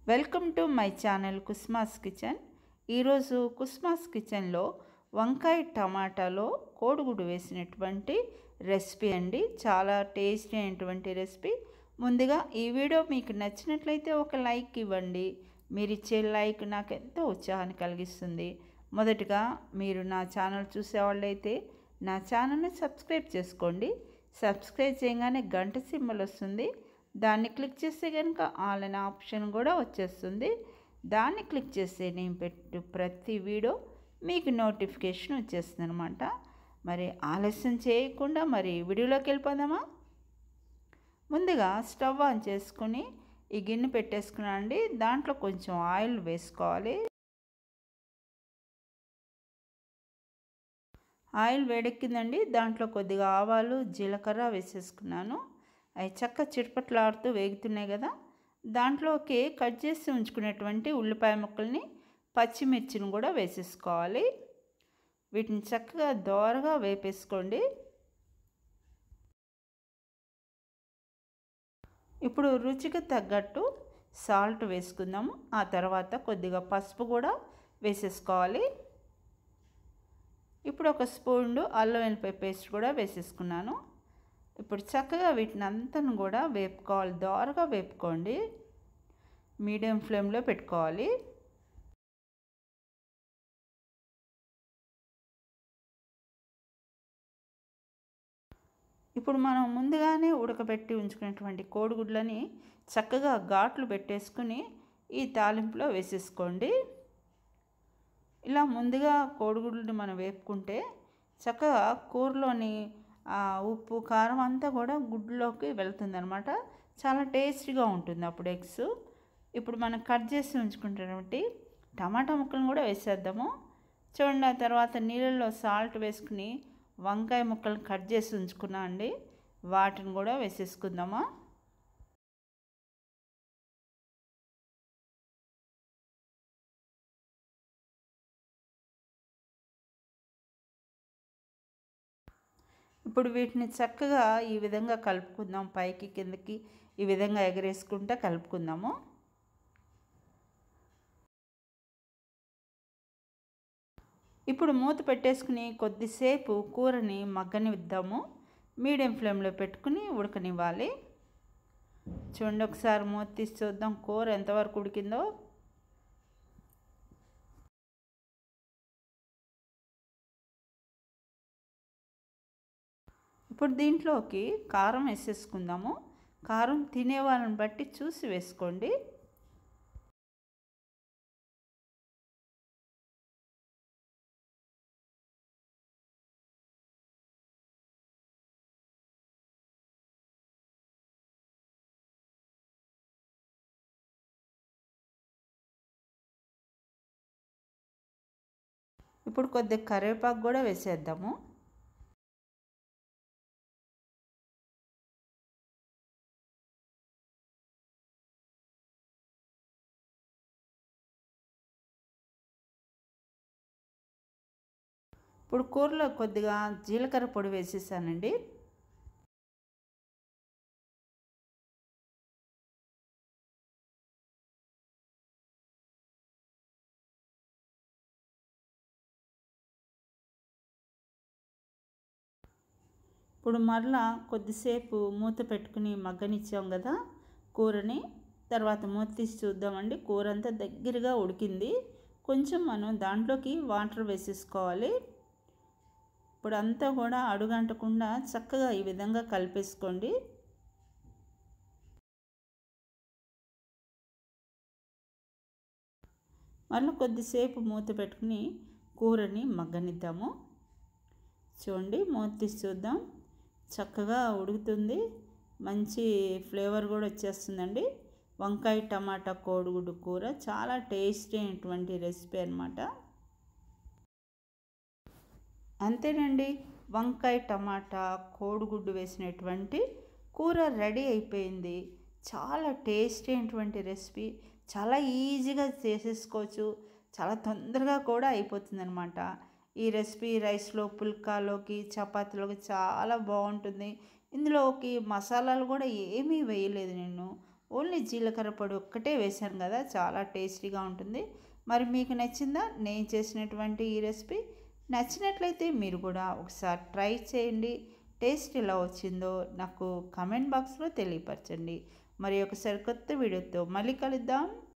welcome to my channel Kusma's kitchen ఈరోజు కుస్మాస్ కిచెన్లో వంకాయ టమాటాలో కోడిగుడ్డు వేసినటువంటి రెసిపీ అండి చాలా టేస్టీ అయినటువంటి రెసిపీ ముందుగా ఈ వీడియో మీకు నచ్చినట్లయితే ఒక లైక్ ఇవ్వండి మీరు ఇచ్చే లైక్ నాకు ఎంతో ఉత్సాహాన్ని కలిగిస్తుంది మొదటగా మీరు నా ఛానల్ చూసేవాళ్ళైతే నా ఛానల్ని సబ్స్క్రైబ్ చేసుకోండి సబ్స్క్రైబ్ చేయగానే గంట సింబల్ వస్తుంది దాన్ని క్లిక్ చేస్తే కనుక ఆల్ అనే ఆప్షన్ కూడా వచ్చేస్తుంది దాన్ని క్లిక్ చేస్తే నేను పెట్టు ప్రతి వీడియో మీకు నోటిఫికేషన్ వచ్చేస్తుంది అనమాట మరి ఆలస్యం చేయకుండా మరి వీడియోలోకి వెళ్ళిపోదామా ముందుగా స్టవ్ ఆన్ చేసుకుని ఈ గిన్నె పెట్టేసుకున్నా అండి దాంట్లో కొంచెం ఆయిల్ వేసుకోవాలి ఆయిల్ వేడెక్కిందండి దాంట్లో కొద్దిగా ఆవాలు జీలకర్ర వేసేసుకున్నాను అవి చక్క చిటపట్లాడుతూ వేగుతున్నాయి కదా దాంట్లోకి కట్ చేసి ఉంచుకునేటువంటి ఉల్లిపాయ ముక్కల్ని పచ్చిమిర్చిని కూడా వేసేసుకోవాలి వీటిని చక్కగా దోరగా వేపేసుకోండి ఇప్పుడు రుచికి తగ్గట్టు సాల్ట్ వేసుకుందాము ఆ తర్వాత కొద్దిగా పసుపు కూడా వేసేసుకోవాలి ఇప్పుడు ఒక స్పూన్ అల్లం వెల్లిపాయ పేస్ట్ కూడా వేసేసుకున్నాను ఇప్పుడు చక్కగా వీటిని అంతను కూడా వేపుకోవాలి దోరగా వేపుకోండి మీడియం ఫ్లేమ్లో పెట్టుకోవాలి ఇప్పుడు మనం ముందుగానే ఉడకబెట్టి ఉంచుకున్నటువంటి కోడిగుడ్లని చక్కగా ఘాట్లు పెట్టేసుకుని ఈ తాలింపులో వేసేసుకోండి ఇలా ముందుగా కోడిగుడ్లని మనం వేపుకుంటే చక్కగా కూరలోని ఉప్పు కారం అంతా కూడా గుడ్లోకి వెళ్తుంది అనమాట చాలా టేస్టీగా ఉంటుంది అప్పుడు ఎగ్స్ ఇప్పుడు మనం కట్ చేసి ఉంచుకుంటున్నటువంటి టమాటా ముక్కలను కూడా వేసేద్దాము చూడండి ఆ తర్వాత నీళ్ళల్లో సాల్ట్ వేసుకుని వంకాయ ముక్కలను కట్ చేసి ఉంచుకున్నా అండి వాటిని కూడా వేసేసుకుందామా ఇప్పుడు వీటిని చక్కగా ఈ విధంగా కలుపుకుందాం పైకి కిందకి ఈ విధంగా ఎగరేసుకుంటా కలుపుకుందాము ఇప్పుడు మూత పెట్టేసుకుని కొద్దిసేపు కూరని మగ్గనిద్దాము మీడియం ఫ్లేమ్లో పెట్టుకుని ఉడకనివ్వాలి చూడండి ఒకసారి మూత తీసి చూద్దాం కూర ఎంతవరకు ఉడికిందో ఇప్పుడు దీంట్లోకి కారం వేసేసుకుందాము కారం తినే వాళ్ళని బట్టి చూసి వేసుకోండి ఇప్పుడు కొద్దిగా కరివేపాకు కూడా వేసేద్దాము ఇప్పుడు కూరలో కొద్దిగా జీలకర్ర పొడి వేసేసానండి ఇప్పుడు మరలా కొద్దిసేపు మూత పెట్టుకుని మగ్గనిచ్చాం కదా కూరని తర్వాత మూత తీసి చూద్దామండి కూర అంతా దగ్గరగా ఉడికింది కొంచెం మనం దాంట్లోకి వాటర్ వేసేసుకోవాలి ఇప్పుడు అంతా కూడా అడుగంటకుండా చక్కగా ఈ విధంగా కలిపేసుకోండి మళ్ళీ కొద్దిసేపు మూత పెట్టుకుని కూరని మగ్గనిద్దాము చూడండి మూత తీసి చూద్దాం చక్కగా ఉడుకుతుంది మంచి ఫ్లేవర్ కూడా వచ్చేస్తుందండి వంకాయ టమాటా కోడిగుడ్డు కూర చాలా టేస్టీ అయినటువంటి రెసిపీ అనమాట అంతేనండి వంకాయ టమాటా కోడిగుడ్డు వేసినటువంటి కూర రెడీ అయిపోయింది చాలా టేస్టీ అయినటువంటి రెసిపీ చాలా ఈజీగా చేసేసుకోవచ్చు చాలా తొందరగా కూడా అయిపోతుంది అనమాట ఈ రెసిపీ రైస్లో పుల్కాలోకి చపాతీలోకి చాలా బాగుంటుంది ఇందులోకి మసాలాలు కూడా ఏమీ వేయలేదు నేను ఓన్లీ జీలకర్ర పొడి ఒక్కటే వేశాను కదా చాలా టేస్టీగా ఉంటుంది మరి మీకు నచ్చిందా నేను చేసినటువంటి ఈ రెసిపీ నచ్చినట్లయితే మీరు కూడా ఒకసారి ట్రై చేయండి టేస్ట్ ఎలా వచ్చిందో నాకు కమెంట్ బాక్స్లో తెలియపరచండి మరి ఒకసారి కొత్త వీడియోతో మళ్ళీ కలుద్దాం